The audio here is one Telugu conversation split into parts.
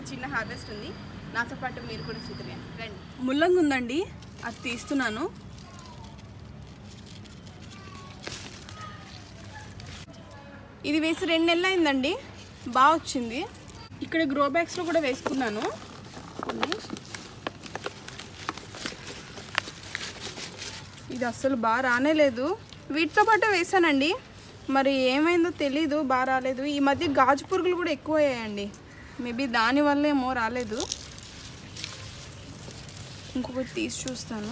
చిన్న హార్వెస్ట్ ఉంది నాతో పాటు మీరు కూడా చూద్దరు రండి ముల్లంగి ఉందండి అది తీస్తున్నాను ఇది వేసి రెండు నెలలు అయిందండి బాగా వచ్చింది ఇక్కడ గ్రో బ్యాగ్స్లో కూడా వేసుకున్నాను కొన్ని ఇది అస్సలు బాగా రానే లేదు వీటితో పాటు వేసానండి మరి ఏమైందో తెలీదు బాగా రాలేదు ఈ మధ్య గాజు పురుగులు కూడా ఎక్కువ అయ్యాయండి మేబీ దానివల్ల ఏమో రాలేదు ఇంకొకటి తీసి చూస్తాను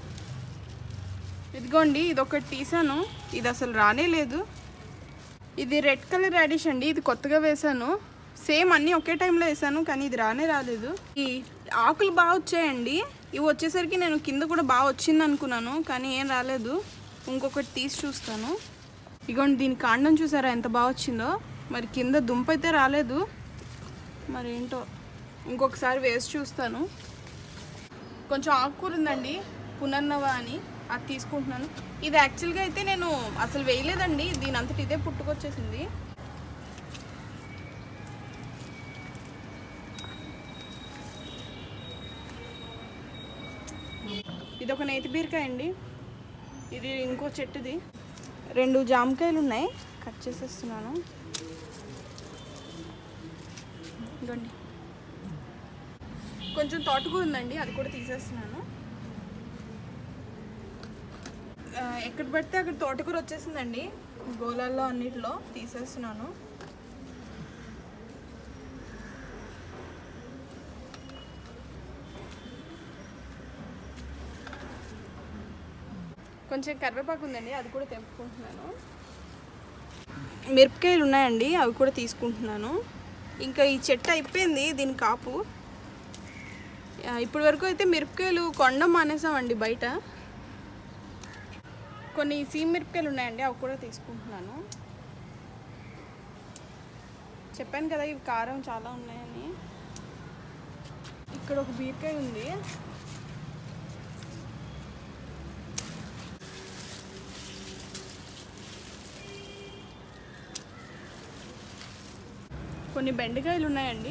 ఇదిగోండి ఇది ఒకటి తీసాను ఇది అసలు రానే లేదు ఇది రెడ్ కలర్ రాడిష్ అండి ఇది కొత్తగా వేసాను సేమ్ అన్నీ ఒకే టైంలో వేసాను కానీ ఇది రానే రాలేదు ఈ ఆకులు బాగా వచ్చాయండి ఇవి వచ్చేసరికి నేను కింద కూడా బాగా వచ్చింది అనుకున్నాను కానీ ఏం రాలేదు ఇంకొకటి తీసి చూస్తాను ఇగోండి దీని కాండం చూసారా ఎంత బాగా వచ్చిందో మరి కింద దుంప అయితే రాలేదు మరి ఏంటో ఇంకొకసారి వేసి చూస్తాను కొంచెం ఆకుకూర ఉందండి పునర్నవ అని అది తీసుకుంటున్నాను ఇది యాక్చువల్గా అయితే నేను అసలు వేయలేదండి దీని అంతటి ఇదే పుట్టుకొచ్చేసింది ఇది ఒక నేతి బీరకాయ అండి ఇది ఇంకో చెట్టుది రెండు జామకాయలు ఉన్నాయి కట్ చేసేస్తున్నాను ఇదిగోండి కొంచెం తోటకూర ఉందండి అది కూడా తీసేస్తున్నాను ఆ, ఎక్కడ పడితే అక్కడ తోటకూర వచ్చేసిందండి గోళాల్లో అన్నిటిలో తీసేస్తున్నాను కొంచెం కరివేపాకు ఉందండి అది కూడా తెంపుకుంటున్నాను మిరపకాయలు ఉన్నాయండి అవి కూడా తీసుకుంటున్నాను ఇంకా ఈ చెట్టు అయిపోయింది దీని కాపు ఆ, ఇప్పటి వరకు అయితే మిరపకాయలు కొండం మానేసామండి బయట కొన్ని సీమ్ మిరపకాయలు ఉన్నాయండి అవి కూడా తీసుకుంటున్నాను చెప్పాను కదా ఇవి కారం చాలా ఉన్నాయని ఇక్కడ ఒక బీరకాయ ఉంది కొన్ని బెండకాయలు ఉన్నాయండి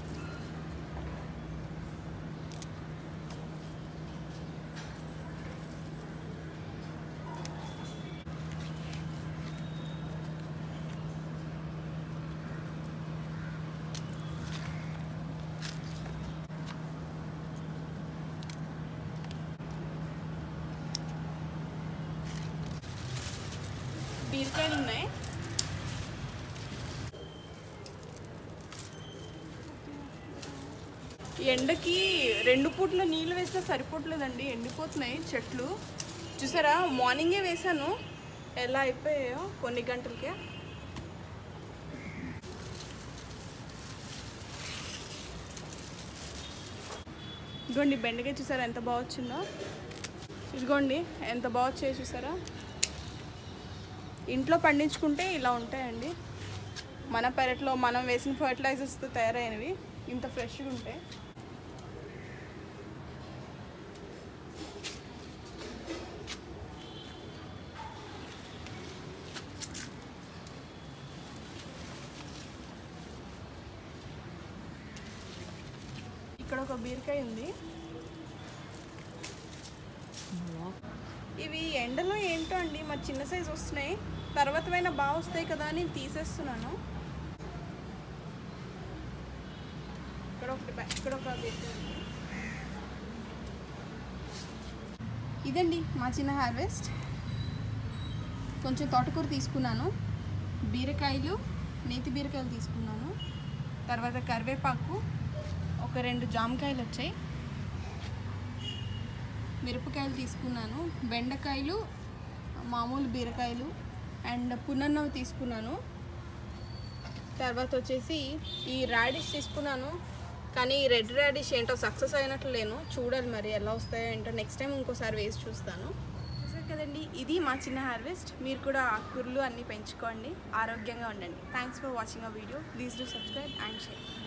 బీరకాయలు ఉన్నాయి ఈ ఎండకి రెండు పూట్ల నీళ్ళు వేస్తే సరిపోవట్లేదండి ఎండిపోతున్నాయి చెట్లు చూసారా మార్నింగే వేసాను ఎలా అయిపోయాయో కొన్ని గంటలకే ఇదిగోండి బెండకాయ చూసారా ఎంత బాగా వచ్చిందో ఇదిగోండి ఎంత బాగా వచ్చాయో చూసారా ఇంట్లో పండించుకుంటే ఇలా ఉంటాయండి మన పెరట్లో మనం వేసిన ఫర్టిలైజర్స్తో తయారైనవి ఇంత ఫ్రెష్గా ఉంటాయి ఇక్కడ ఒక బీరకాయ ఉంది ఇవి ఎండలో ఏంటో అండి మా చిన్న సైజు వస్తున్నాయి తర్వాత అయినా బాగా వస్తాయి కదా అని తీసేస్తున్నాను ఇక్కడ ఒకటి బ- ఇక్కడ ఒక బీరకాయ ఉంది. ఇదండి మా చిన్న హార్వెస్ట్ కొంచెం తోటకూర తీసుకున్నాను బీరకాయలు నేతి బీరకాయలు తీసుకున్నాను తర్వాత కరివేపాకు ఒక రెండు జామకాయలు వచ్చాయి మిరపకాయలు తీసుకున్నాను బెండకాయలు మామూలు బీరకాయలు అండ్ పునర్నవి తీసుకున్నాను తర్వాత వచ్చేసి ఈ రాడిష్ తీసుకున్నాను కానీ ఈ రెడ్ రాడిష్ ఏంటో సక్సెస్ అయినట్లు లేను చూడాలి మరి ఎలా వస్తాయో ఏంటో నెక్స్ట్ టైం ఇంకోసారి వేసి చూస్తాను చూసారు కదండి ఇది మా చిన్న హార్వెస్ట్ మీరు కూడా ఆకుకూరలు అన్నీ పెంచుకోండి ఆరోగ్యంగా ఉండండి thanks for watching a video please do subscribe and share